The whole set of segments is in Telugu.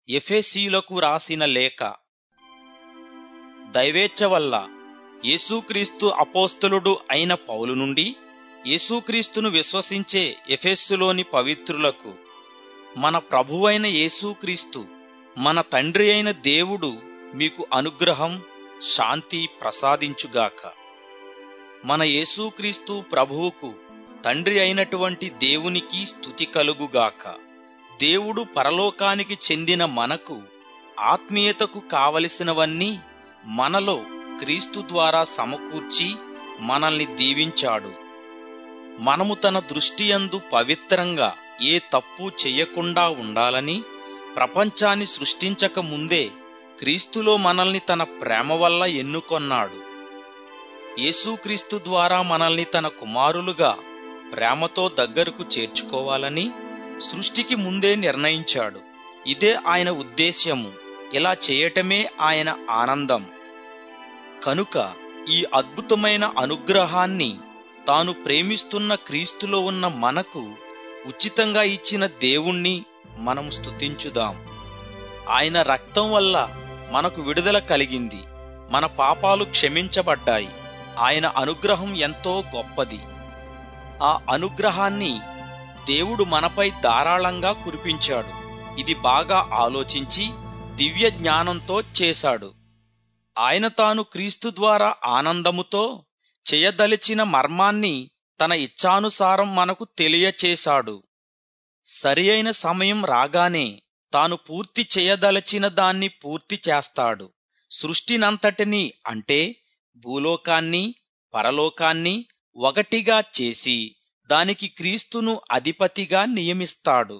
ఎఫెసీయులకు రాసిన లేఖ దైవేచ్ఛ వల్ల యేసుక్రీస్తు అపోస్తలుడు అయిన పౌలు నుండి యేసుక్రీస్తును విశ్వసించే ఎఫెస్సులోని పవిత్రులకు మన ప్రభువైన యేసుక్రీస్తు మన తండ్రి అయిన దేవుడు మీకు అనుగ్రహం శాంతి ప్రసాదించుగాక మన యేసుక్రీస్తు ప్రభువుకు తండ్రి అయినటువంటి దేవునికి స్తుతి కలుగుగాక దేవుడు పరలోకానికి చెందిన మనకు ఆత్మీయతకు కావలసినవన్నీ మనలో క్రీస్తు ద్వారా సమకూర్చి మనల్ని దీవించాడు మనము తన దృష్టియందు పవిత్రంగా ఏ తప్పు చెయ్యకుండా ఉండాలని ప్రపంచాన్ని సృష్టించక ముందే క్రీస్తులో మనల్ని తన ప్రేమ వల్ల ఎన్నుకొన్నాడు యేసుక్రీస్తు ద్వారా మనల్ని తన కుమారులుగా ప్రేమతో దగ్గరకు చేర్చుకోవాలని సృష్టికి ముందే నిర్ణయించాడు ఇదే ఆయన ఉద్దేశ్యము ఇలా చేయటమే ఆయన ఆనందం కనుక ఈ అద్భుతమైన అనుగ్రహాన్ని తాను ప్రేమిస్తున్న క్రీస్తులో ఉన్న మనకు ఉచితంగా ఇచ్చిన దేవుణ్ణి మనం స్తుతించుదాం ఆయన రక్తం వల్ల మనకు విడుదల కలిగింది మన పాపాలు క్షమించబడ్డాయి ఆయన అనుగ్రహం ఎంతో గొప్పది ఆ అనుగ్రహాన్ని దేవుడు మనపై ధారాళంగా కురిపించాడు ఇది బాగా ఆలోచించి దివ్య జ్ఞానంతో చేశాడు ఆయన తాను క్రీస్తు ద్వారా ఆనందముతో చేయదలిచిన మర్మాన్ని తన ఇచ్ఛానుసారం మనకు తెలియచేశాడు సరి అయిన సమయం రాగానే తాను పూర్తి చేయదలచిన దాన్ని పూర్తి చేస్తాడు సృష్టినంతటినీ అంటే భూలోకాన్ని పరలోకాన్ని ఒకటిగా చేసి దానికి క్రీస్తును అధిపతిగా నియమిస్తాడు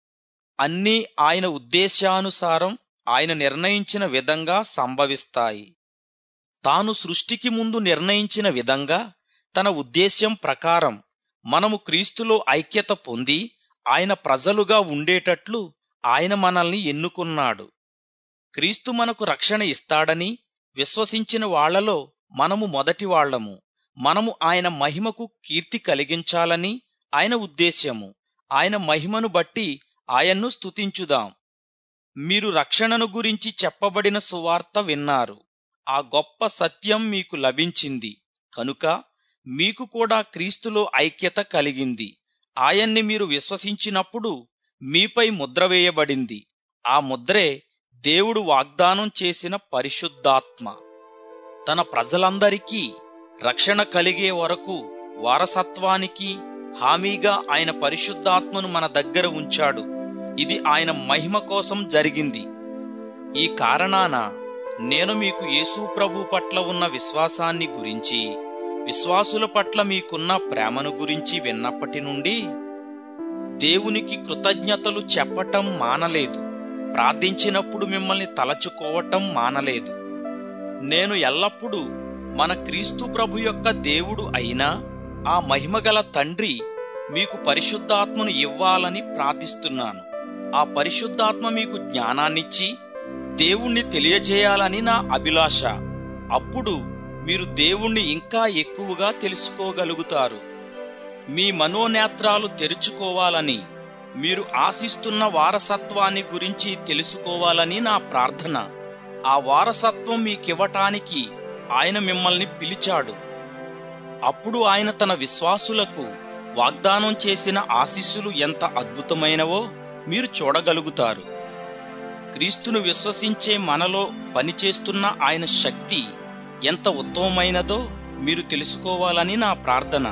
అన్నీ ఆయన ఉద్దేశానుసారం ఆయన నిర్ణయించిన విధంగా సంభవిస్తాయి తాను సృష్టికి ముందు నిర్ణయించిన విధంగా తన ఉద్దేశ్యం ప్రకారం మనము క్రీస్తులో ఐక్యత పొంది ఆయన ప్రజలుగా ఉండేటట్లు ఆయన మనల్ని ఎన్నుకున్నాడు క్రీస్తు మనకు రక్షణ ఇస్తాడని విశ్వసించిన వాళ్లలో మనము మొదటి వాళ్లము మనము ఆయన మహిమకు కీర్తి కలిగించాలని ఆయన ఉద్దేశ్యము ఆయన మహిమను బట్టి ఆయన్ను స్తుతించుదాం మీరు రక్షణను గురించి చెప్పబడిన సువార్త విన్నారు ఆ గొప్ప సత్యం మీకు లభించింది కనుక మీకు కూడా క్రీస్తులో ఐక్యత కలిగింది ఆయన్ని మీరు విశ్వసించినప్పుడు మీపై ముద్ర వేయబడింది ఆ ముద్రే దేవుడు వాగ్దానం చేసిన పరిశుద్ధాత్మ తన ప్రజలందరికీ రక్షణ కలిగే వరకు వారసత్వానికి హామీగా ఆయన పరిశుద్ధాత్మను మన దగ్గర ఉంచాడు ఇది ఆయన మహిమ కోసం జరిగింది ఈ కారణాన నేను మీకు యేసు ప్రభు పట్ల ఉన్న విశ్వాసాన్ని గురించి విశ్వాసుల పట్ల మీకున్న ప్రేమను గురించి విన్నప్పటి నుండి దేవునికి కృతజ్ఞతలు చెప్పటం మానలేదు ప్రార్థించినప్పుడు మిమ్మల్ని తలచుకోవటం మానలేదు నేను ఎల్లప్పుడూ మన క్రీస్తు ప్రభు యొక్క దేవుడు అయినా ఆ మహిమగల తండ్రి మీకు పరిశుద్ధాత్మను ఇవ్వాలని ప్రార్థిస్తున్నాను ఆ పరిశుద్ధాత్మ మీకు జ్ఞానాన్నిచ్చి దేవుణ్ణి తెలియజేయాలని నా అభిలాష అప్పుడు మీరు దేవుణ్ణి ఇంకా ఎక్కువగా తెలుసుకోగలుగుతారు మీ మనోనేత్రాలు తెరుచుకోవాలని మీరు ఆశిస్తున్న వారసత్వాన్ని గురించి తెలుసుకోవాలని నా ప్రార్థన ఆ వారసత్వం మీకివ్వటానికి ఆయన మిమ్మల్ని పిలిచాడు అప్పుడు ఆయన తన విశ్వాసులకు వాగ్దానం చేసిన ఆశీస్సులు ఎంత అద్భుతమైనవో మీరు చూడగలుగుతారు క్రీస్తును విశ్వసించే మనలో పనిచేస్తున్న ఆయన శక్తి ఎంత ఉత్తమమైనదో మీరు తెలుసుకోవాలని నా ప్రార్థన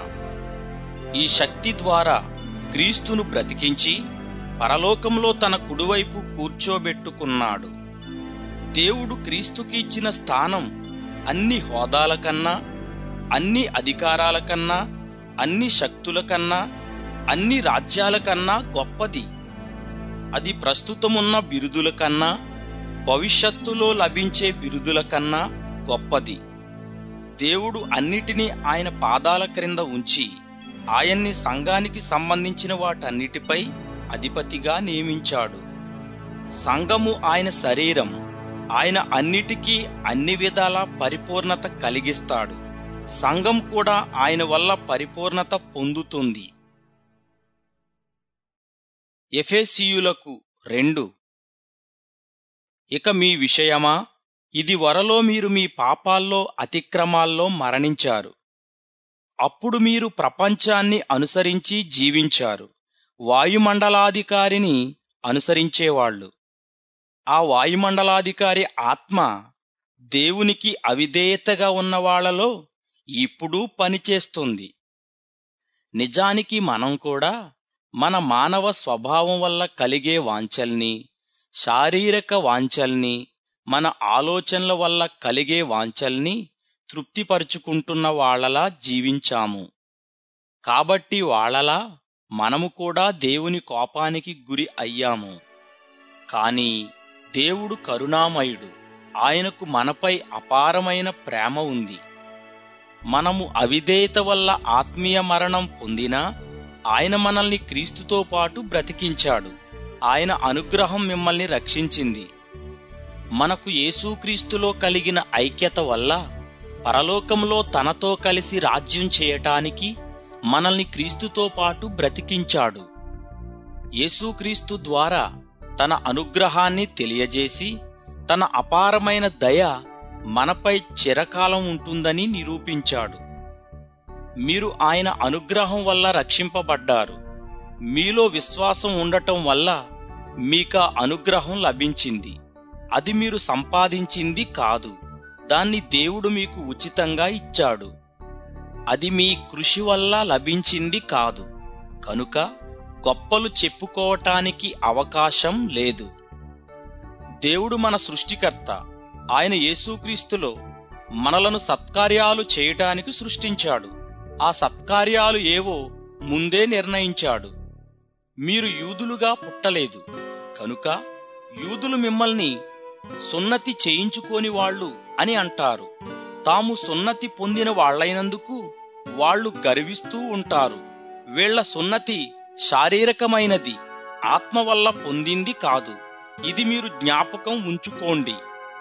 ఈ శక్తి ద్వారా క్రీస్తును బ్రతికించి పరలోకంలో తన కుడివైపు కూర్చోబెట్టుకున్నాడు దేవుడు క్రీస్తుకి ఇచ్చిన స్థానం అన్ని హోదాల కన్నా అన్ని అధికారాల కన్నా అన్ని శక్తుల కన్నా అన్ని రాజ్యాల కన్నా గొప్పది అది ప్రస్తుతమున్న బిరుదుల కన్నా భవిష్యత్తులో లభించే బిరుదుల కన్నా గొప్పది దేవుడు అన్నిటినీ ఆయన పాదాల క్రింద ఉంచి ఆయన్ని సంఘానికి సంబంధించిన వాటన్నిటిపై అధిపతిగా నియమించాడు సంఘము ఆయన శరీరం ఆయన అన్నిటికీ అన్ని విధాల పరిపూర్ణత కలిగిస్తాడు సంఘం కూడా ఆయన వల్ల పరిపూర్ణత పొందుతుంది ఎఫెసీయులకు రెండు ఇక మీ విషయమా ఇది వరలో మీరు మీ పాపాల్లో అతిక్రమాల్లో మరణించారు అప్పుడు మీరు ప్రపంచాన్ని అనుసరించి జీవించారు వాయుమండలాధికారిని అనుసరించేవాళ్ళు ఆ వాయుమండలాధికారి ఆత్మ దేవునికి అవిధేయతగా ఉన్న వాళ్ళలో ఇప్పుడు పనిచేస్తుంది నిజానికి మనం కూడా మన మానవ స్వభావం వల్ల కలిగే వాంఛల్ని శారీరక వాంఛల్ని మన ఆలోచనల వల్ల కలిగే వాంఛల్ని తృప్తిపరుచుకుంటున్న వాళ్ళలా జీవించాము కాబట్టి వాళ్ళలా మనము కూడా దేవుని కోపానికి గురి అయ్యాము కాని దేవుడు కరుణామయుడు ఆయనకు మనపై అపారమైన ప్రేమ ఉంది మనము అవిధేయత వల్ల ఆత్మీయ మరణం పొందినా ఆయన మనల్ని క్రీస్తుతో పాటు బ్రతికించాడు ఆయన అనుగ్రహం మిమ్మల్ని రక్షించింది మనకు యేసుక్రీస్తులో కలిగిన ఐక్యత వల్ల పరలోకంలో తనతో కలిసి రాజ్యం చేయటానికి మనల్ని క్రీస్తుతో పాటు బ్రతికించాడు యేసుక్రీస్తు ద్వారా తన అనుగ్రహాన్ని తెలియజేసి తన అపారమైన దయ మనపై చిరకాలం ఉంటుందని నిరూపించాడు మీరు ఆయన అనుగ్రహం వల్ల రక్షింపబడ్డారు మీలో విశ్వాసం ఉండటం వల్ల మీక అనుగ్రహం లభించింది అది మీరు సంపాదించింది కాదు దాన్ని దేవుడు మీకు ఉచితంగా ఇచ్చాడు అది మీ కృషి వల్ల లభించింది కాదు కనుక గొప్పలు చెప్పుకోవటానికి అవకాశం లేదు దేవుడు మన సృష్టికర్త ఆయన యేసుక్రీస్తులో మనలను సత్కార్యాలు చేయటానికి సృష్టించాడు ఆ సత్కార్యాలు ఏవో ముందే నిర్ణయించాడు మీరు యూదులుగా పుట్టలేదు కనుక యూదులు మిమ్మల్ని సున్నతి చేయించుకోని వాళ్ళు అని అంటారు తాము సున్నతి పొందిన వాళ్లైనందుకు వాళ్ళు గర్విస్తూ ఉంటారు వీళ్ల సున్నతి శారీరకమైనది ఆత్మ వల్ల పొందింది కాదు ఇది మీరు జ్ఞాపకం ఉంచుకోండి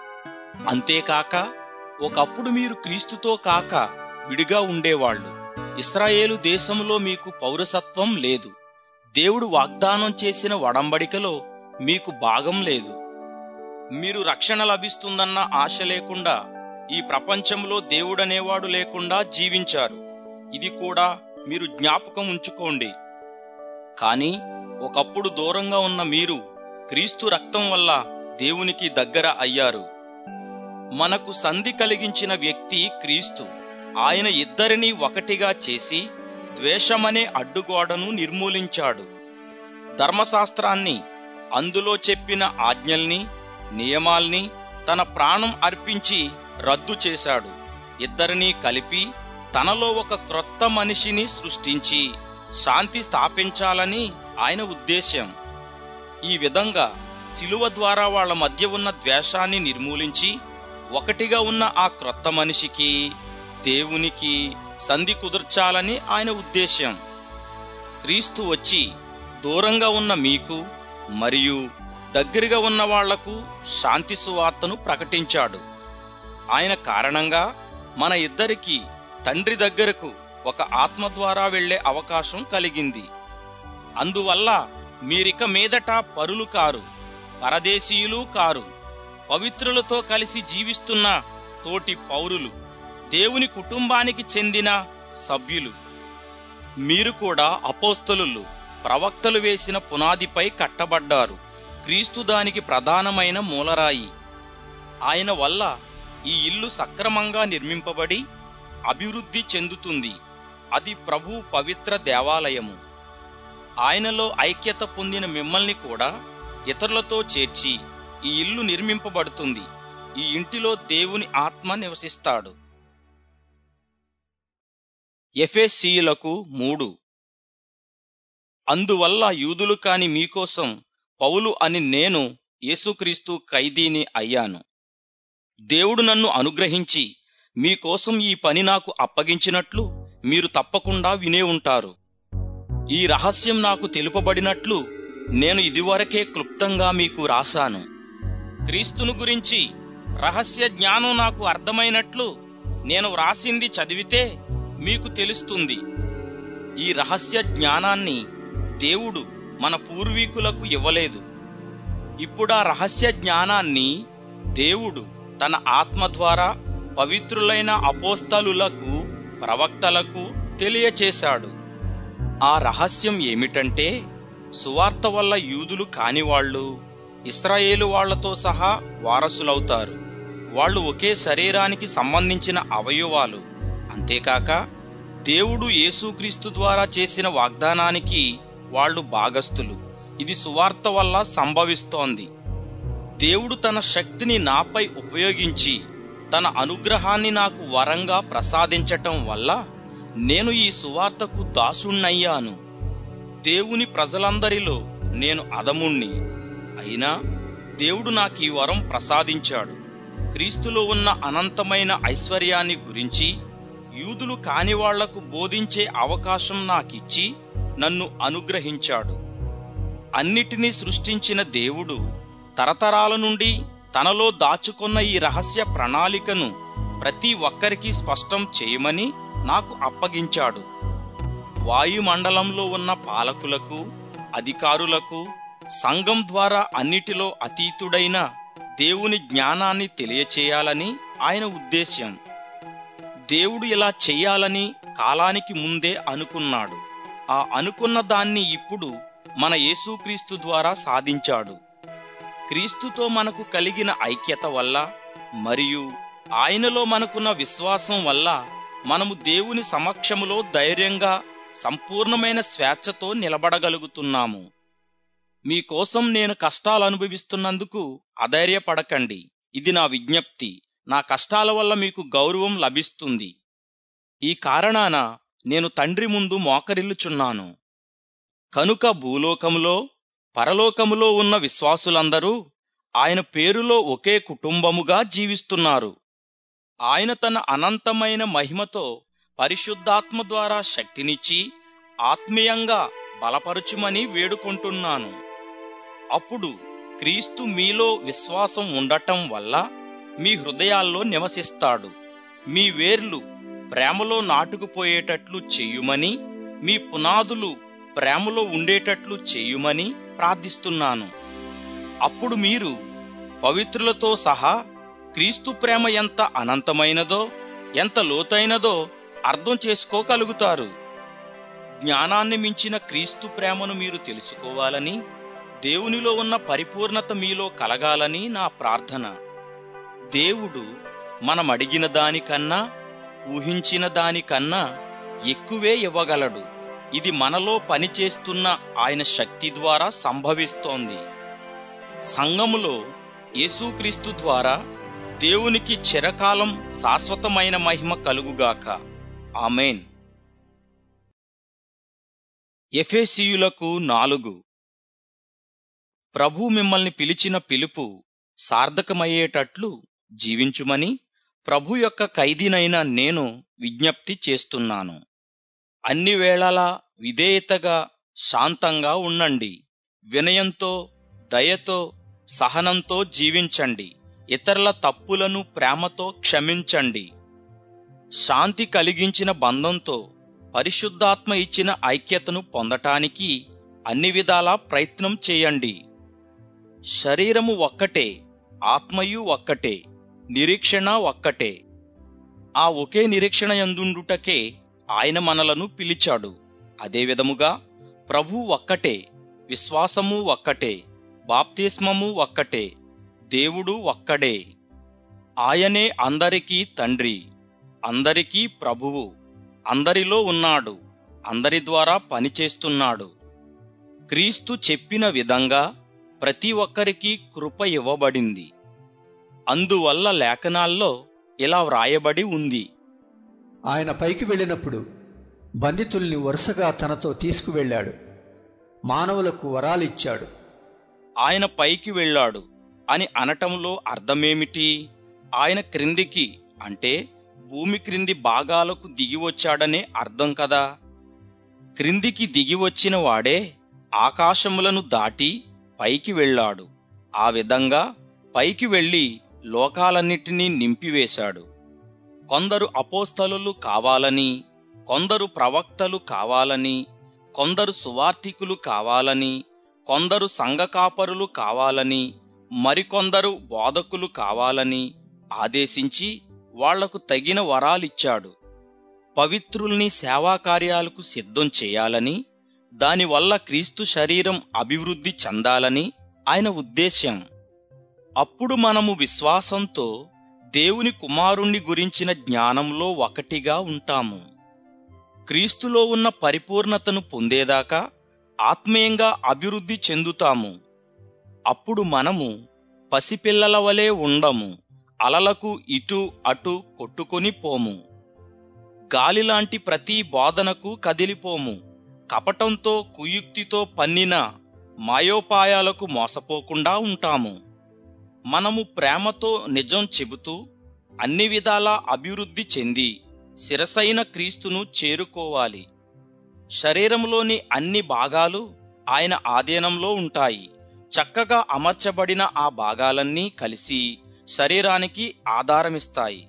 అంతేకాక ఒకప్పుడు మీరు క్రీస్తుతో కాక విడిగా ఉండేవాళ్లు ఇస్రాయేలు దేశంలో మీకు పౌరసత్వం లేదు దేవుడు వాగ్దానం చేసిన వడంబడికలో మీకు భాగం లేదు మీరు రక్షణ లభిస్తుందన్న ఆశ లేకుండా ఈ ప్రపంచంలో దేవుడనేవాడు లేకుండా జీవించారు ఇది కూడా మీరు జ్ఞాపకం ఉంచుకోండి కాని ఒకప్పుడు దూరంగా ఉన్న మీరు క్రీస్తు రక్తం వల్ల దేవునికి దగ్గర అయ్యారు మనకు సంధి కలిగించిన వ్యక్తి క్రీస్తు ఆయన ఇద్దరిని ఒకటిగా చేసి ద్వేషమనే అడ్డుగోడను నిర్మూలించాడు ధర్మశాస్త్రాన్ని అందులో చెప్పిన ఆజ్ఞల్ని నియమాల్ని తన ప్రాణం అర్పించి రద్దు చేశాడు ఇద్దరినీ కలిపి తనలో ఒక క్రొత్త మనిషిని సృష్టించి శాంతి స్థాపించాలని ఆయన ఉద్దేశ్యం ఈ విధంగా శిలువ ద్వారా వాళ్ళ మధ్య ఉన్న ద్వేషాన్ని నిర్మూలించి ఒకటిగా ఉన్న ఆ క్రొత్త మనిషికి దేవునికి సంధి కుదర్చాలని ఆయన ఉద్దేశ్యం క్రీస్తు వచ్చి దూరంగా ఉన్న మీకు మరియు దగ్గరగా ఉన్న వాళ్లకు శాంతి సువార్తను ప్రకటించాడు ఆయన కారణంగా మన ఇద్దరికి తండ్రి దగ్గరకు ఒక ఆత్మ ద్వారా వెళ్లే అవకాశం కలిగింది అందువల్ల మీరిక మీదట పరులు కారు పరదేశీయులు కారు పవిత్రులతో కలిసి జీవిస్తున్న తోటి పౌరులు దేవుని కుటుంబానికి చెందిన సభ్యులు మీరు కూడా అపోస్తలు ప్రవక్తలు వేసిన పునాదిపై కట్టబడ్డారు క్రీస్తు దానికి ప్రధానమైన మూలరాయి ఆయన వల్ల ఈ ఇల్లు సక్రమంగా నిర్మింపబడి అభివృద్ధి చెందుతుంది అది ప్రభు పవిత్ర దేవాలయము ఆయనలో ఐక్యత పొందిన మిమ్మల్ని కూడా ఇతరులతో చేర్చి ఈ ఇల్లు నిర్మింపబడుతుంది ఈ ఇంటిలో దేవుని ఆత్మ నివసిస్తాడు ఎఫెసీయులకు మూడు అందువల్ల యూదులు కాని మీకోసం పౌలు అని నేను యేసుక్రీస్తు ఖైదీని అయ్యాను దేవుడు నన్ను అనుగ్రహించి మీకోసం ఈ పని నాకు అప్పగించినట్లు మీరు తప్పకుండా వినే ఉంటారు ఈ రహస్యం నాకు తెలుపబడినట్లు నేను ఇదివరకే క్లుప్తంగా మీకు రాశాను క్రీస్తును గురించి రహస్య జ్ఞానం నాకు అర్థమైనట్లు నేను వ్రాసింది చదివితే మీకు తెలుస్తుంది ఈ రహస్య జ్ఞానాన్ని దేవుడు మన పూర్వీకులకు ఇవ్వలేదు ఇప్పుడా రహస్య జ్ఞానాన్ని దేవుడు తన ఆత్మ ద్వారా పవిత్రులైన అపోస్తలులకు ప్రవక్తలకు తెలియచేశాడు ఆ రహస్యం ఏమిటంటే సువార్త వల్ల యూదులు కానివాళ్ళు ఇస్రాయేలు వాళ్లతో సహా వారసులవుతారు వాళ్ళు ఒకే శరీరానికి సంబంధించిన అవయవాలు అంతేకాక దేవుడు యేసుక్రీస్తు ద్వారా చేసిన వాగ్దానానికి వాళ్ళు భాగస్థులు ఇది సువార్త వల్ల సంభవిస్తోంది దేవుడు తన శక్తిని నాపై ఉపయోగించి తన అనుగ్రహాన్ని నాకు వరంగా ప్రసాదించటం వల్ల నేను ఈ సువార్తకు దాసుణ్ణయ్యాను దేవుని ప్రజలందరిలో నేను అదముణ్ణి అయినా దేవుడు నాకు ఈ వరం ప్రసాదించాడు క్రీస్తులో ఉన్న అనంతమైన ఐశ్వర్యాన్ని గురించి యూదులు కాని వాళ్లకు బోధించే అవకాశం నాకిచ్చి నన్ను అనుగ్రహించాడు అన్నిటినీ సృష్టించిన దేవుడు తరతరాల నుండి తనలో దాచుకున్న ఈ రహస్య ప్రణాళికను ప్రతి ఒక్కరికి స్పష్టం చేయమని నాకు అప్పగించాడు వాయుమండలంలో ఉన్న పాలకులకు అధికారులకు సంఘం ద్వారా అన్నిటిలో అతీతుడైన దేవుని జ్ఞానాన్ని తెలియచేయాలని ఆయన ఉద్దేశ్యం దేవుడు ఇలా చెయ్యాలని కాలానికి ముందే అనుకున్నాడు ఆ అనుకున్న దాన్ని ఇప్పుడు మన యేసుక్రీస్తు ద్వారా సాధించాడు క్రీస్తుతో మనకు కలిగిన ఐక్యత వల్ల మరియు ఆయనలో మనకున్న విశ్వాసం వల్ల మనము దేవుని సమక్షములో ధైర్యంగా సంపూర్ణమైన స్వేచ్ఛతో నిలబడగలుగుతున్నాము మీకోసం నేను కష్టాలు అనుభవిస్తున్నందుకు అధైర్యపడకండి ఇది నా విజ్ఞప్తి నా కష్టాల వల్ల మీకు గౌరవం లభిస్తుంది ఈ కారణాన నేను తండ్రి ముందు మోకరిల్లుచున్నాను కనుక భూలోకములో పరలోకములో ఉన్న విశ్వాసులందరూ ఆయన పేరులో ఒకే కుటుంబముగా జీవిస్తున్నారు ఆయన తన అనంతమైన మహిమతో పరిశుద్ధాత్మ ద్వారా శక్తినిచ్చి ఆత్మీయంగా బలపరుచుమని వేడుకుంటున్నాను అప్పుడు క్రీస్తు మీలో విశ్వాసం ఉండటం వల్ల మీ హృదయాల్లో నివసిస్తాడు మీ వేర్లు ప్రేమలో నాటుకుపోయేటట్లు చెయ్యుమని మీ పునాదులు ప్రేమలో ఉండేటట్లు చెయ్యుమని ప్రార్థిస్తున్నాను అప్పుడు మీరు పవిత్రులతో సహా క్రీస్తు ప్రేమ ఎంత అనంతమైనదో ఎంత లోతైనదో అర్థం చేసుకోగలుగుతారు జ్ఞానాన్ని మించిన క్రీస్తు ప్రేమను మీరు తెలుసుకోవాలని దేవునిలో ఉన్న పరిపూర్ణత మీలో కలగాలని నా ప్రార్థన దేవుడు మనం అడిగిన దానికన్నా ఊహించిన దానికన్నా ఎక్కువే ఇవ్వగలడు ఇది మనలో పనిచేస్తున్న ఆయన శక్తి ద్వారా సంభవిస్తోంది సంఘములో యేసుక్రీస్తు ద్వారా దేవునికి చిరకాలం శాశ్వతమైన మహిమ కలుగుగాక ఆమెన్ ఎఫేసీయులకు నాలుగు ప్రభు మిమ్మల్ని పిలిచిన పిలుపు సార్థకమయ్యేటట్లు జీవించుమని ప్రభు యొక్క ఖైదీనైన నేను విజ్ఞప్తి చేస్తున్నాను అన్ని వేళలా విధేయతగా శాంతంగా ఉండండి వినయంతో దయతో సహనంతో జీవించండి ఇతరుల తప్పులను ప్రేమతో క్షమించండి శాంతి కలిగించిన బంధంతో పరిశుద్ధాత్మ ఇచ్చిన ఐక్యతను పొందటానికి అన్ని విధాలా ప్రయత్నం చేయండి శరీరము ఒక్కటే ఆత్మయు ఒక్కటే నిరీక్షణ ఒక్కటే ఆ ఒకే నిరీక్షణ ఎందుండుటకే ఆయన మనలను పిలిచాడు అదే విధముగా ప్రభు ఒక్కటే విశ్వాసము ఒక్కటే బాప్తిస్మము ఒక్కటే దేవుడు ఒక్కడే ఆయనే అందరికీ తండ్రి అందరికీ ప్రభువు అందరిలో ఉన్నాడు అందరి ద్వారా పనిచేస్తున్నాడు క్రీస్తు చెప్పిన విధంగా ప్రతి ఒక్కరికి కృప ఇవ్వబడింది అందువల్ల లేఖనాల్లో ఇలా వ్రాయబడి ఉంది ఆయన పైకి వెళ్ళినప్పుడు బంధితుల్ని వరుసగా తనతో తీసుకువెళ్ళాడు మానవులకు వరాలిచ్చాడు ఆయన పైకి వెళ్ళాడు అని అనటంలో అర్థమేమిటి ఆయన క్రిందికి అంటే భూమి క్రింది భాగాలకు దిగి వచ్చాడనే అర్థం కదా క్రిందికి దిగి వచ్చిన వాడే ఆకాశములను దాటి పైకి వెళ్ళాడు ఆ విధంగా పైకి వెళ్ళి లోకాలన్నిటినీ నింపివేశాడు కొందరు అపోస్తలులు కావాలని కొందరు ప్రవక్తలు కావాలని కొందరు సువార్థికులు కావాలని కొందరు సంఘకాపరులు కావాలని మరికొందరు బోధకులు కావాలని ఆదేశించి వాళ్లకు తగిన వరాలిచ్చాడు పవిత్రుల్ని సేవా కార్యాలకు సిద్ధం చేయాలని దానివల్ల క్రీస్తు శరీరం అభివృద్ధి చెందాలని ఆయన ఉద్దేశ్యం అప్పుడు మనము విశ్వాసంతో దేవుని కుమారుణ్ణి గురించిన జ్ఞానంలో ఒకటిగా ఉంటాము క్రీస్తులో ఉన్న పరిపూర్ణతను పొందేదాకా ఆత్మీయంగా అభివృద్ధి చెందుతాము అప్పుడు మనము పసిపిల్లల వలె ఉండము అలలకు ఇటు అటు కొట్టుకొని పోము గాలిలాంటి ప్రతి బోధనకు కదిలిపోము కపటంతో కుయుక్తితో పన్నిన మాయోపాయాలకు మోసపోకుండా ఉంటాము మనము ప్రేమతో నిజం చెబుతూ అన్ని విధాలా అభివృద్ధి చెంది శిరసైన క్రీస్తును చేరుకోవాలి శరీరంలోని అన్ని భాగాలు ఆయన ఆధీనంలో ఉంటాయి చక్కగా అమర్చబడిన ఆ భాగాలన్నీ కలిసి శరీరానికి ఆధారమిస్తాయి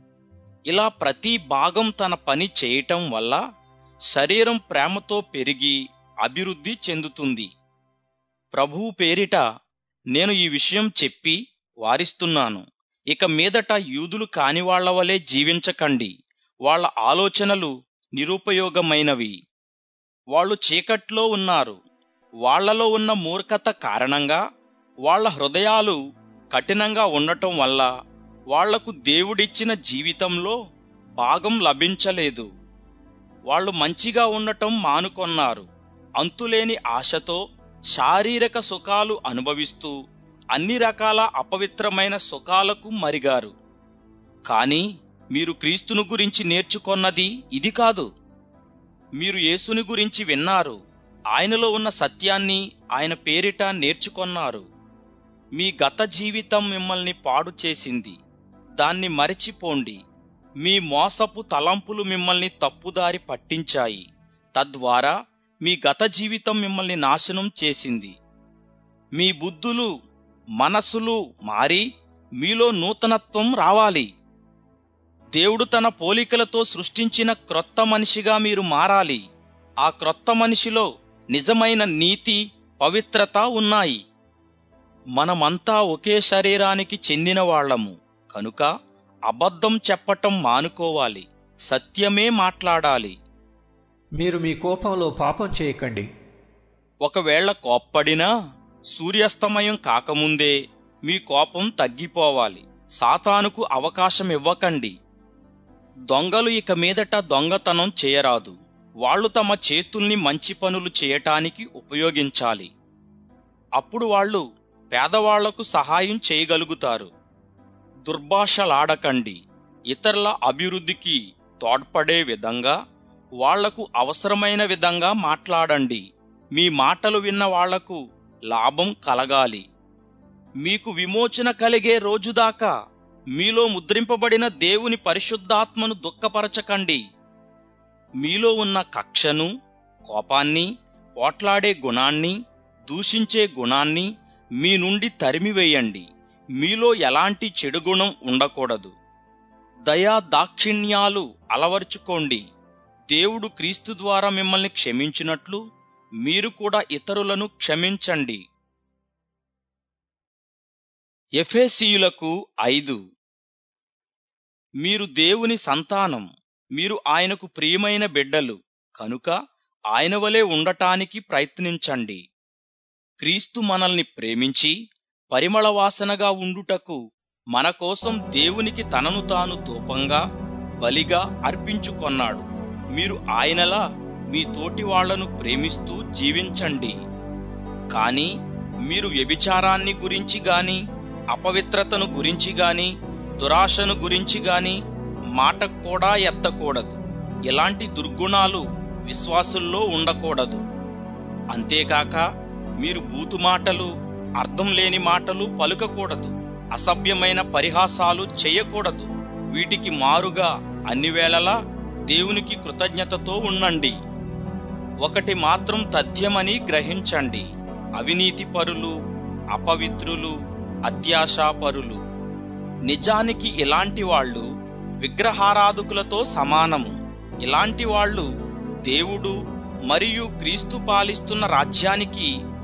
ఇలా ప్రతి భాగం తన పని చేయటం వల్ల శరీరం ప్రేమతో పెరిగి అభివృద్ధి చెందుతుంది ప్రభువు పేరిట నేను ఈ విషయం చెప్పి వారిస్తున్నాను ఇక మీదట యూదులు కానివాళ్ల వలె జీవించకండి వాళ్ళ ఆలోచనలు నిరుపయోగమైనవి వాళ్ళు చీకట్లో ఉన్నారు వాళ్లలో ఉన్న మూర్ఖత కారణంగా వాళ్ళ హృదయాలు కఠినంగా ఉండటం వల్ల వాళ్లకు దేవుడిచ్చిన జీవితంలో భాగం లభించలేదు వాళ్ళు మంచిగా ఉండటం మానుకొన్నారు అంతులేని ఆశతో శారీరక సుఖాలు అనుభవిస్తూ అన్ని రకాల అపవిత్రమైన సుఖాలకు మరిగారు కాని మీరు క్రీస్తును గురించి నేర్చుకొన్నది ఇది కాదు మీరు యేసుని గురించి విన్నారు ఆయనలో ఉన్న సత్యాన్ని ఆయన పేరిట నేర్చుకొన్నారు మీ గత జీవితం మిమ్మల్ని పాడు చేసింది దాన్ని మరచిపోండి మీ మోసపు తలంపులు మిమ్మల్ని తప్పుదారి పట్టించాయి తద్వారా మీ గత జీవితం మిమ్మల్ని నాశనం చేసింది మీ బుద్ధులు మనసులు మారి మీలో నూతనత్వం రావాలి దేవుడు తన పోలికలతో సృష్టించిన క్రొత్త మనిషిగా మీరు మారాలి ఆ క్రొత్త మనిషిలో నిజమైన నీతి పవిత్రత ఉన్నాయి మనమంతా ఒకే శరీరానికి చెందిన వాళ్ళము కనుక అబద్ధం చెప్పటం మానుకోవాలి సత్యమే మాట్లాడాలి మీరు మీ కోపంలో పాపం చేయకండి ఒకవేళ కోప్పడినా సూర్యాస్తమయం కాకముందే మీ కోపం తగ్గిపోవాలి సాతానుకు అవకాశం ఇవ్వకండి దొంగలు ఇక మీదట దొంగతనం చేయరాదు వాళ్ళు తమ చేతుల్ని మంచి పనులు చేయటానికి ఉపయోగించాలి అప్పుడు వాళ్ళు పేదవాళ్లకు సహాయం చేయగలుగుతారు దుర్భాషలాడకండి ఇతరుల అభివృద్ధికి తోడ్పడే విధంగా వాళ్లకు అవసరమైన విధంగా మాట్లాడండి మీ మాటలు విన్న వాళ్లకు లాభం కలగాలి మీకు విమోచన కలిగే రోజుదాకా మీలో ముద్రింపబడిన దేవుని పరిశుద్ధాత్మను దుఃఖపరచకండి మీలో ఉన్న కక్షను కోపాన్ని పోట్లాడే గుణాన్ని దూషించే గుణాన్ని మీ నుండి తరిమివేయండి మీలో ఎలాంటి చెడు గుణం ఉండకూడదు దయా దాక్షిణ్యాలు అలవర్చుకోండి దేవుడు క్రీస్తు ద్వారా మిమ్మల్ని క్షమించినట్లు మీరు కూడా ఇతరులను క్షమించండి ఎఫేసీయులకు ఐదు మీరు దేవుని సంతానం మీరు ఆయనకు ప్రియమైన బిడ్డలు కనుక ఆయన వలె ఉండటానికి ప్రయత్నించండి క్రీస్తు మనల్ని ప్రేమించి పరిమళ వాసనగా ఉండుటకు మన కోసం దేవునికి తనను తాను ధూపంగా బలిగా అర్పించుకొన్నాడు మీరు ఆయనలా మీ తోటి వాళ్లను ప్రేమిస్తూ జీవించండి కాని మీరు వ్యభిచారాన్ని గురించి గాని అపవిత్రతను గురించి గాని దురాశను గురించి గాని మాట కూడా ఎత్తకూడదు ఇలాంటి దుర్గుణాలు విశ్వాసుల్లో ఉండకూడదు అంతేకాక మీరు బూతు మాటలు అర్థం లేని మాటలు పలుకకూడదు అసభ్యమైన పరిహాసాలు చేయకూడదు వీటికి మారుగా అన్ని వేళలా దేవునికి కృతజ్ఞతతో ఉండండి ఒకటి మాత్రం తథ్యమని గ్రహించండి అవినీతి పరులు అపవిత్రులు అత్యాశాపరులు నిజానికి ఇలాంటి వాళ్ళు విగ్రహారాధకులతో సమానము ఇలాంటి వాళ్ళు దేవుడు మరియు క్రీస్తు పాలిస్తున్న రాజ్యానికి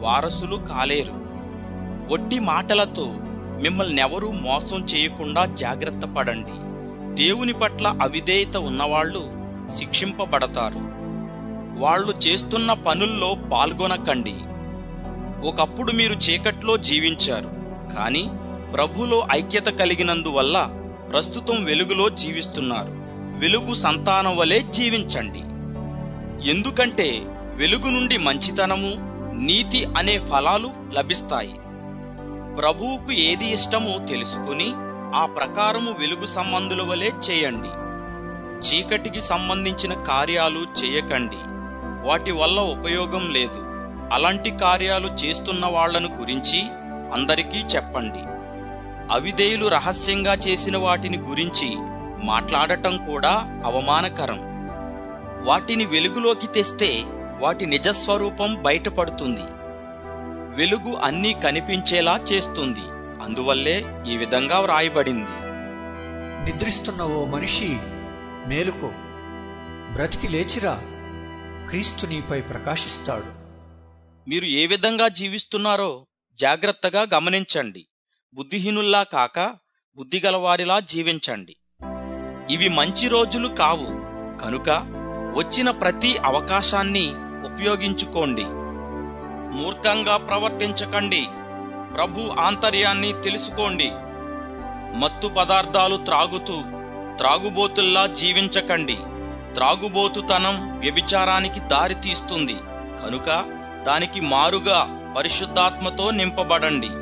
వారసులు కాలేరు ఒట్టి మాటలతో మిమ్మల్ని ఎవరూ మోసం చేయకుండా జాగ్రత్త పడండి దేవుని పట్ల అవిధేయత ఉన్నవాళ్ళు శిక్షింపబడతారు వాళ్ళు చేస్తున్న పనుల్లో పాల్గొనకండి ఒకప్పుడు మీరు చీకట్లో జీవించారు కానీ ప్రభులో ఐక్యత కలిగినందువల్ల ప్రస్తుతం వెలుగులో జీవిస్తున్నారు వెలుగు సంతానం వలె జీవించండి ఎందుకంటే వెలుగు నుండి మంచితనము నీతి అనే ఫలాలు లభిస్తాయి ప్రభువుకు ఏది ఇష్టమో తెలుసుకుని ఆ ప్రకారము వెలుగు సంబంధుల వలె చేయండి చీకటికి సంబంధించిన కార్యాలు చేయకండి వాటి వల్ల ఉపయోగం లేదు అలాంటి కార్యాలు చేస్తున్న వాళ్లను గురించి అందరికీ చెప్పండి అవిధేయులు రహస్యంగా చేసిన వాటిని గురించి మాట్లాడటం కూడా అవమానకరం వాటిని వెలుగులోకి తెస్తే వాటి నిజస్వరూపం బయటపడుతుంది వెలుగు అన్నీ కనిపించేలా చేస్తుంది అందువల్లే ఈ విధంగా వ్రాయబడింది నిద్రిస్తున్న ఓ మనిషి మేలుకో బ్రతికి లేచిరా క్రీస్తు నీపై ప్రకాశిస్తాడు మీరు ఏ విధంగా జీవిస్తున్నారో జాగ్రత్తగా గమనించండి బుద్ధిహీనుల్లా కాక బుద్ధిగలవారిలా జీవించండి ఇవి మంచి రోజులు కావు కనుక వచ్చిన ప్రతి అవకాశాన్ని ఉపయోగించుకోండి మూర్ఖంగా ప్రవర్తించకండి ప్రభు ఆంతర్యాన్ని తెలుసుకోండి మత్తు పదార్థాలు త్రాగుతూ త్రాగుబోతుల్లా జీవించకండి త్రాగుబోతుతనం వ్యభిచారానికి దారి తీస్తుంది కనుక దానికి మారుగా పరిశుద్ధాత్మతో నింపబడండి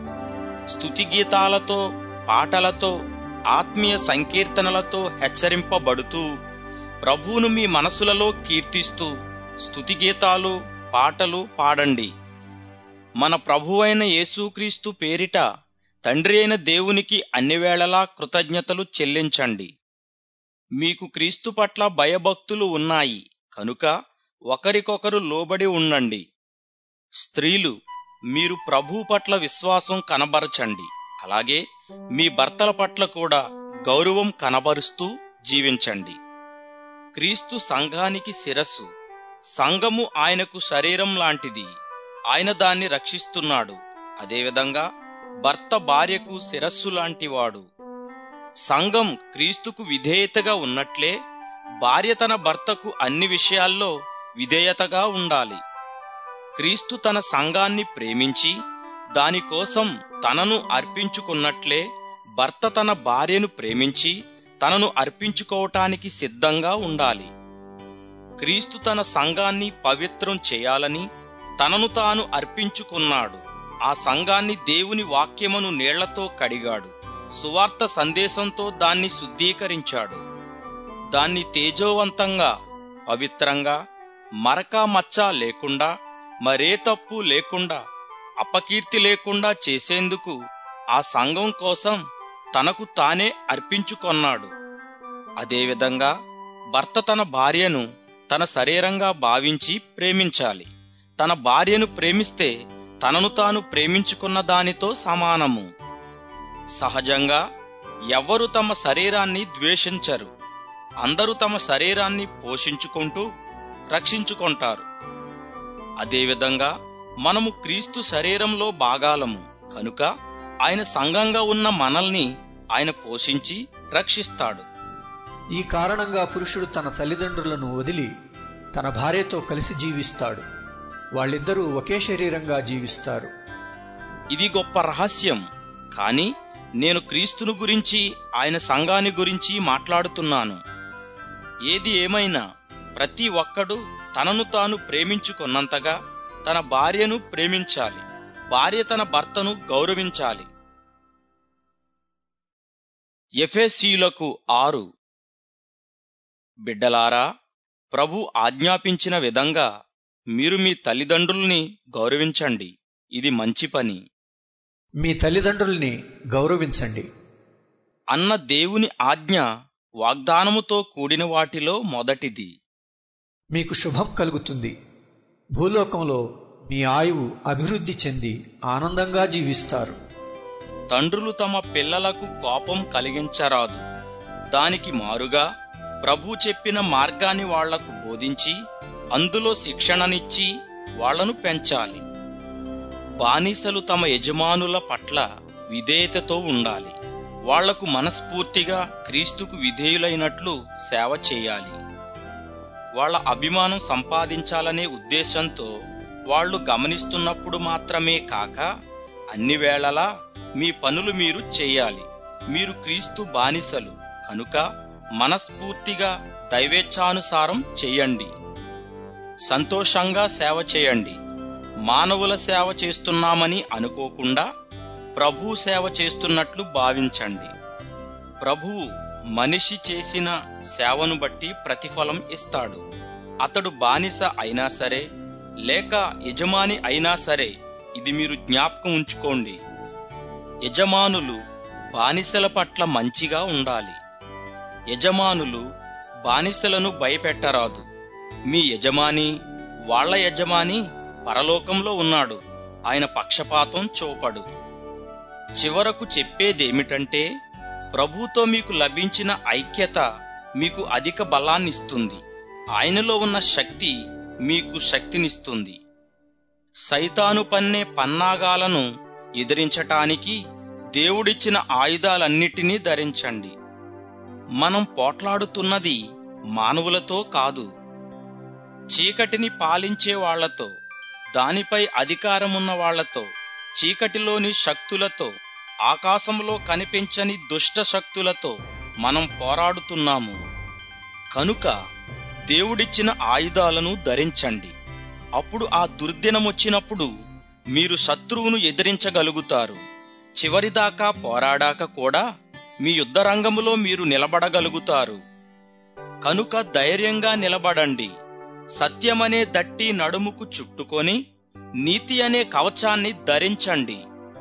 స్తుతి గీతాలతో పాటలతో ఆత్మీయ సంకీర్తనలతో హెచ్చరింపబడుతూ ప్రభువును మీ మనసులలో కీర్తిస్తూ స్తుతి గీతాలు పాటలు పాడండి మన ప్రభువైన యేసుక్రీస్తు పేరిట తండ్రి అయిన దేవునికి అన్ని వేళలా కృతజ్ఞతలు చెల్లించండి మీకు క్రీస్తు పట్ల భయభక్తులు ఉన్నాయి కనుక ఒకరికొకరు లోబడి ఉండండి స్త్రీలు మీరు ప్రభు పట్ల విశ్వాసం కనబరచండి అలాగే మీ భర్తల పట్ల కూడా గౌరవం కనబరుస్తూ జీవించండి క్రీస్తు సంఘానికి శిరస్సు సంఘము ఆయనకు శరీరం లాంటిది ఆయన దాన్ని రక్షిస్తున్నాడు అదేవిధంగా భర్త భార్యకు శిరస్సు లాంటివాడు సంఘం క్రీస్తుకు విధేయతగా ఉన్నట్లే భార్య తన భర్తకు అన్ని విషయాల్లో విధేయతగా ఉండాలి క్రీస్తు తన సంఘాన్ని ప్రేమించి దానికోసం తనను అర్పించుకున్నట్లే భర్త తన భార్యను ప్రేమించి తనను అర్పించుకోవటానికి సిద్ధంగా ఉండాలి క్రీస్తు తన సంఘాన్ని పవిత్రం చేయాలని తనను తాను అర్పించుకున్నాడు ఆ సంఘాన్ని దేవుని వాక్యమును నీళ్లతో కడిగాడు సువార్త సందేశంతో దాన్ని శుద్ధీకరించాడు దాన్ని తేజోవంతంగా పవిత్రంగా మరకా మచ్చ లేకుండా మరే తప్పు లేకుండా అపకీర్తి లేకుండా చేసేందుకు ఆ సంఘం కోసం తనకు తానే అర్పించుకొన్నాడు అదేవిధంగా భర్త తన భార్యను తన శరీరంగా భావించి ప్రేమించాలి తన భార్యను ప్రేమిస్తే తనను తాను ప్రేమించుకున్న దానితో సమానము సహజంగా ఎవ్వరు తమ శరీరాన్ని ద్వేషించరు అందరూ తమ శరీరాన్ని పోషించుకుంటూ రక్షించుకుంటారు అదేవిధంగా మనము క్రీస్తు శరీరంలో భాగాలము కనుక ఆయన సంఘంగా ఉన్న మనల్ని ఆయన పోషించి రక్షిస్తాడు ఈ కారణంగా పురుషుడు తన తల్లిదండ్రులను వదిలి తన భార్యతో కలిసి జీవిస్తాడు వాళ్ళిద్దరూ ఒకే శరీరంగా జీవిస్తారు ఇది గొప్ప రహస్యం కానీ నేను క్రీస్తును గురించి ఆయన సంఘాన్ని గురించి మాట్లాడుతున్నాను ఏది ఏమైనా ప్రతి ఒక్కడు తనను తాను ప్రేమించుకున్నంతగా తన భార్యను ప్రేమించాలి భార్య తన భర్తను గౌరవించాలి ఎఫెసీలకు ఆరు బిడ్డలారా ప్రభు ఆజ్ఞాపించిన విధంగా మీరు మీ తల్లిదండ్రుల్ని గౌరవించండి ఇది మంచి పని మీ తల్లిదండ్రుల్ని గౌరవించండి అన్న దేవుని ఆజ్ఞ వాగ్దానముతో కూడిన వాటిలో మొదటిది మీకు శుభం కలుగుతుంది భూలోకంలో మీ ఆయువు అభివృద్ధి చెంది ఆనందంగా జీవిస్తారు తండ్రులు తమ పిల్లలకు కోపం కలిగించరాదు దానికి మారుగా ప్రభు చెప్పిన మార్గాన్ని వాళ్లకు బోధించి అందులో శిక్షణనిచ్చి వాళ్లను పెంచాలి బానిసలు తమ యజమానుల పట్ల విధేయతతో ఉండాలి వాళ్లకు మనస్ఫూర్తిగా క్రీస్తుకు విధేయులైనట్లు సేవ చేయాలి వాళ్ళ అభిమానం సంపాదించాలనే ఉద్దేశంతో వాళ్ళు గమనిస్తున్నప్పుడు మాత్రమే కాక అన్ని వేళలా మీ పనులు మీరు చేయాలి మీరు క్రీస్తు బానిసలు కనుక మనస్ఫూర్తిగా దైవేచ్ఛానుసారం చేయండి సంతోషంగా సేవ చేయండి మానవుల సేవ చేస్తున్నామని అనుకోకుండా ప్రభు సేవ చేస్తున్నట్లు భావించండి ప్రభువు మనిషి చేసిన సేవను బట్టి ప్రతిఫలం ఇస్తాడు అతడు బానిస అయినా సరే లేక యజమాని అయినా సరే ఇది మీరు జ్ఞాపకం ఉంచుకోండి యజమానులు బానిసల పట్ల మంచిగా ఉండాలి యజమానులు బానిసలను భయపెట్టరాదు మీ యజమాని వాళ్ళ యజమాని పరలోకంలో ఉన్నాడు ఆయన పక్షపాతం చూపడు చివరకు చెప్పేదేమిటంటే ప్రభుతో మీకు లభించిన ఐక్యత మీకు అధిక బలాన్నిస్తుంది ఆయనలో ఉన్న శక్తి మీకు శక్తినిస్తుంది సైతాను పన్నే పన్నాగాలను ఎదిరించటానికి దేవుడిచ్చిన ఆయుధాలన్నిటినీ ధరించండి మనం పోట్లాడుతున్నది మానవులతో కాదు చీకటిని పాలించే వాళ్లతో దానిపై అధికారమున్న వాళ్లతో చీకటిలోని శక్తులతో ఆకాశంలో కనిపించని దుష్ట శక్తులతో మనం పోరాడుతున్నాము కనుక దేవుడిచ్చిన ఆయుధాలను ధరించండి అప్పుడు ఆ దుర్దినమొచ్చినప్పుడు మీరు శత్రువును ఎదిరించగలుగుతారు చివరిదాకా పోరాడాక కూడా మీ యుద్ధరంగములో మీరు నిలబడగలుగుతారు కనుక ధైర్యంగా నిలబడండి సత్యమనే దట్టి నడుముకు చుట్టుకొని నీతి అనే కవచాన్ని ధరించండి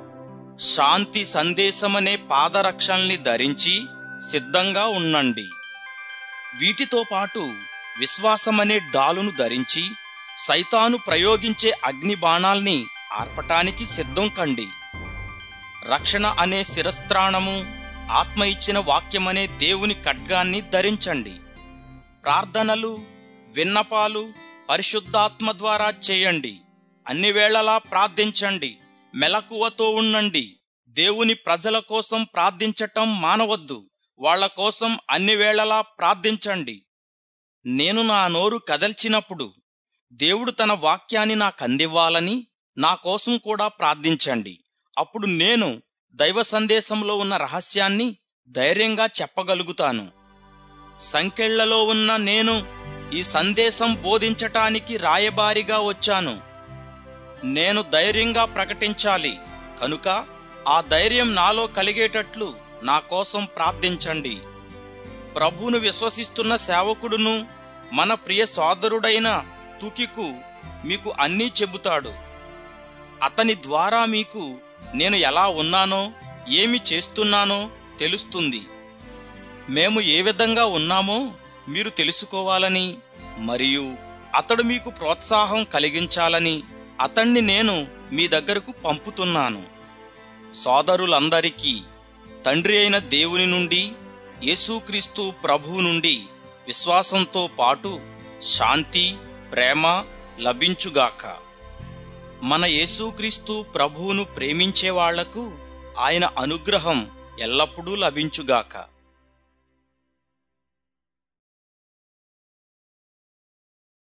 శాంతి సందేశమనే పాదరక్షల్ని ధరించి సిద్ధంగా ఉండండి వీటితో పాటు విశ్వాసమనే డాలును ధరించి సైతాను ప్రయోగించే అగ్ని బాణాల్ని ఆర్పటానికి సిద్ధం కండి రక్షణ అనే శిరస్త్రాణము ఆత్మ ఇచ్చిన వాక్యమనే దేవుని ఖడ్గాన్ని ధరించండి ప్రార్థనలు విన్నపాలు పరిశుద్ధాత్మ ద్వారా చేయండి అన్ని వేళలా ప్రార్థించండి మెలకువతో ఉండండి దేవుని ప్రజల కోసం ప్రార్థించటం మానవద్దు వాళ్ళ కోసం అన్ని వేళలా ప్రార్థించండి నేను నా నోరు కదల్చినప్పుడు దేవుడు తన వాక్యాన్ని నాకు అందివ్వాలని నా కోసం కూడా ప్రార్థించండి అప్పుడు నేను దైవ సందేశంలో ఉన్న రహస్యాన్ని ధైర్యంగా చెప్పగలుగుతాను సంకెళ్లలో ఉన్న నేను ఈ సందేశం బోధించటానికి రాయబారిగా వచ్చాను నేను ధైర్యంగా ప్రకటించాలి కనుక ఆ ధైర్యం నాలో కలిగేటట్లు నా కోసం ప్రార్థించండి ప్రభువును విశ్వసిస్తున్న సేవకుడును మన ప్రియ సోదరుడైన తుకికు మీకు అన్నీ చెబుతాడు అతని ద్వారా మీకు నేను ఎలా ఉన్నానో ఏమి చేస్తున్నానో తెలుస్తుంది మేము ఏ విధంగా ఉన్నామో మీరు తెలుసుకోవాలని మరియు అతడు మీకు ప్రోత్సాహం కలిగించాలని అతణ్ణి నేను మీ దగ్గరకు పంపుతున్నాను సోదరులందరికీ తండ్రి అయిన దేవుని నుండి యేసుక్రీస్తు ప్రభువు నుండి విశ్వాసంతో పాటు శాంతి ప్రేమ లభించుగాక మన యేసుక్రీస్తు ప్రభువును ప్రేమించే వాళ్లకు ఆయన అనుగ్రహం ఎల్లప్పుడూ లభించుగాక